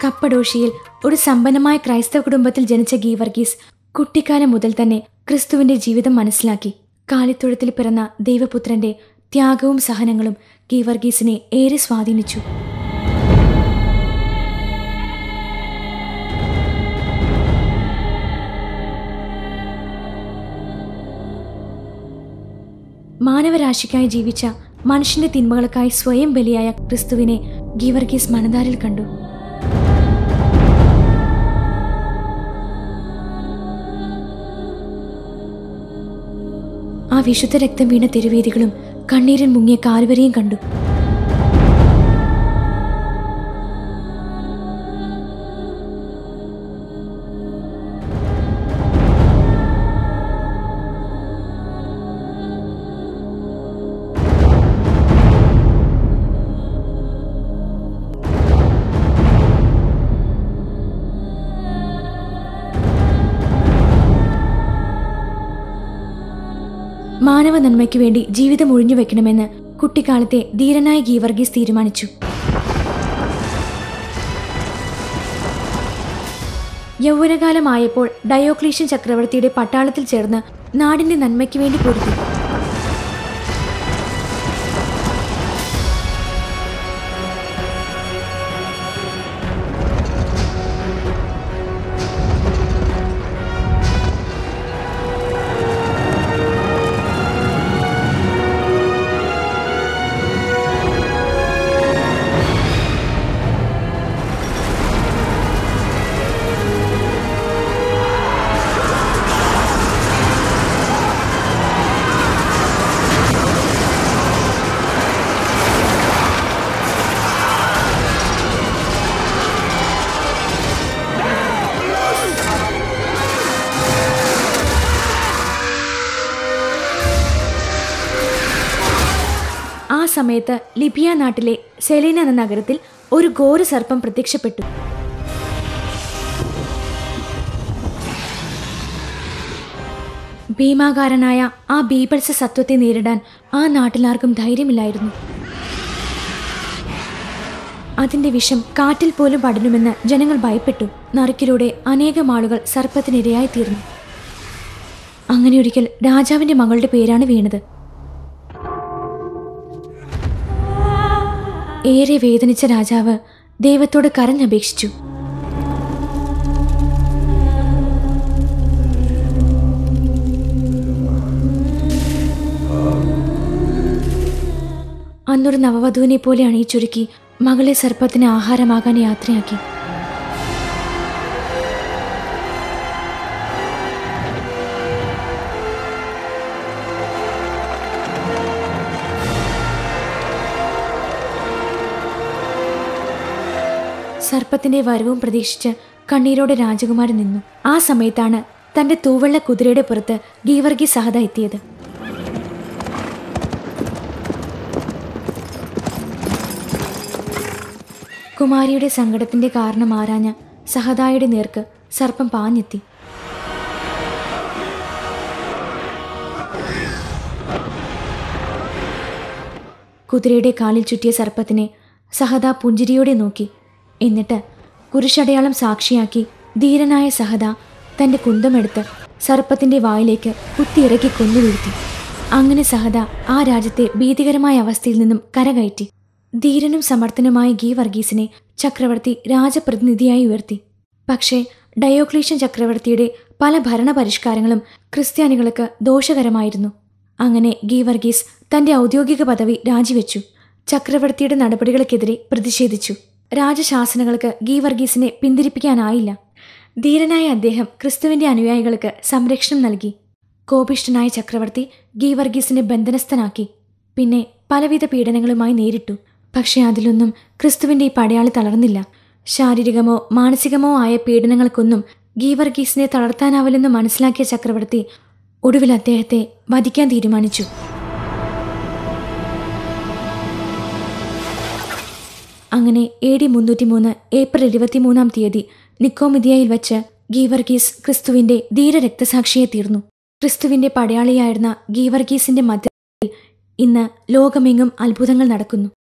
കപ്പഡോഷ്യയിൽ ഒരു സമ്പന്നമായ ക്രൈസ്തവ കുടുംബത്തിൽ ജനിച്ച ഗീവർഗീസ് കുട്ടിക്കാലം മുതൽ തന്നെ ക്രിസ്തുവിന്റെ ജീവിതം മനസ്സിലാക്കി കാലിത്തൊഴുത്തിൽ പിറന്ന ദൈവപുത്രന്റെ ത്യാഗവും സഹനങ്ങളും ഗീവർഗീസിനെ ഏറെ സ്വാധീനിച്ചു മാനവരാശിക്കായി ജീവിച്ച മനുഷ്യന്റെ തിന്മകൾക്കായി സ്വയം ബലിയായ ക്രിസ്തുവിനെ ഗീവർഗീസ് മനതാരിൽ കണ്ടു ആ വിശുദ്ധ രക്തം വീണ തെരുവേദികളും കണ്ണീരിൽ മുങ്ങിയ കാൽവരെയും കണ്ടു മാനവ നന്മയ്ക്കു വേണ്ടി ജീവിതം ഒഴിഞ്ഞു വെക്കണമെന്ന് കുട്ടിക്കാലത്തെ ധീരനായ ഗീവർഗീസ് തീരുമാനിച്ചു യൗവനകാലമായപ്പോൾ ഡയോക്ലീഷ്യൻ ചക്രവർത്തിയുടെ പട്ടാളത്തിൽ ചേർന്ന് നാടിന്റെ നന്മയ്ക്ക് വേണ്ടി പൊരുതി ആ സമയത്ത് ലിബിയ നാട്ടിലെ സെലീന എന്ന നഗരത്തിൽ ഒരു ഘോര സർപ്പം പ്രത്യക്ഷപ്പെട്ടു ഭീമാകാരനായ ആ ബീഭത്സ സത്വത്തെ നേരിടാൻ ആ നാട്ടിലാർക്കും ധൈര്യമില്ലായിരുന്നു അതിന്റെ വിഷം കാറ്റിൽ പോലും പടരുമെന്ന് ജനങ്ങൾ ഭയപ്പെട്ടു നറുക്കിലൂടെ അനേകം ആളുകൾ സർപ്പത്തിനിരയായി തീർന്നു അങ്ങനെ ഒരിക്കൽ രാജാവിന്റെ മകളുടെ പേരാണ് വീണത് ഏറെ വേദനിച്ച രാജാവ് ദൈവത്തോട് കരഞ്ഞപേക്ഷിച്ചു അന്നൊരു നവവധുവിനെ പോലെ അണിയിച്ചൊരുക്കി മകളെ സർപ്പത്തിന് ആഹാരമാകാൻ യാത്രയാക്കി സർപ്പത്തിന്റെ വരവും പ്രതീക്ഷിച്ച് കണ്ണീരോടെ രാജകുമാരൻ നിന്നു ആ സമയത്താണ് തന്റെ തൂവെള്ള കുതിരയുടെ പുറത്ത് ഗീവർഗി സഹത എത്തിയത് കുമാരിയുടെ സങ്കടത്തിന്റെ കാരണം ആരാഞ്ഞ സഹതായുടെ നേർക്ക് സർപ്പം പാഞ്ഞെത്തി കുതിരയുടെ കാലിൽ ചുറ്റിയ സർപ്പത്തിനെ സഹദ പുഞ്ചിരിയോടെ നോക്കി എന്നിട്ട് കുരിശടയാളം സാക്ഷിയാക്കി ധീരനായ സഹദ തന്റെ കുന്തമെടുത്ത് സർപ്പത്തിന്റെ വായിലേക്ക് കുത്തിയിറക്കി കൊന്നു വീഴ്ത്തി അങ്ങനെ സഹദ ആ രാജ്യത്തെ ഭീതികരമായ അവസ്ഥയിൽ നിന്നും കരകയറ്റി ധീരനും സമർത്ഥനുമായ ഗീ വർഗീസിനെ ചക്രവർത്തി രാജപ്രതിനിധിയായി ഉയർത്തി പക്ഷേ ഡയോക്ലീഷ്യൻ ചക്രവർത്തിയുടെ പല ഭരണപരിഷ്കാരങ്ങളും ക്രിസ്ത്യാനികൾക്ക് ദോഷകരമായിരുന്നു അങ്ങനെ ഗീ വർഗീസ് തന്റെ ഔദ്യോഗിക പദവി രാജിവെച്ചു ചക്രവർത്തിയുടെ നടപടികൾക്കെതിരെ പ്രതിഷേധിച്ചു രാജശാസനകൾക്ക് ഗീ വർഗീസിനെ പിന്തിരിപ്പിക്കാനായില്ല ധീരനായ അദ്ദേഹം ക്രിസ്തുവിന്റെ അനുയായികൾക്ക് സംരക്ഷണം നൽകി കോപിഷ്ഠനായ ചക്രവർത്തി ഗീ വർഗീസിനെ ബന്ധനസ്ഥനാക്കി പിന്നെ പലവിധ പീഡനങ്ങളുമായി നേരിട്ടു പക്ഷേ അതിലൊന്നും ക്രിസ്തുവിന്റെ ഈ പടയാളി തളർന്നില്ല ശാരീരികമോ മാനസികമോ ആയ പീഡനങ്ങൾക്കൊന്നും ഗീവർഗീസിനെ തളർത്താനാവില്ലെന്ന് മനസ്സിലാക്കിയ ചക്രവർത്തി ഒടുവിൽ അദ്ദേഹത്തെ വധിക്കാൻ തീരുമാനിച്ചു അങ്ങനെ എ ഡി മുന്നൂറ്റി മൂന്ന് ഏപ്രിൽ ഇരുപത്തിമൂന്നാം തീയതി നിക്കോമിതിയയിൽ വച്ച് ഗീവർഗീസ് ക്രിസ്തുവിന്റെ ധീര രക്തസാക്ഷിയെ തീർന്നു ക്രിസ്തുവിന്റെ പടയാളിയായിരുന്ന ഗീവർഗീസിന്റെ മധ്യത്തിൽ ഇന്ന് ലോകമെങ്ങും അത്ഭുതങ്ങൾ നടക്കുന്നു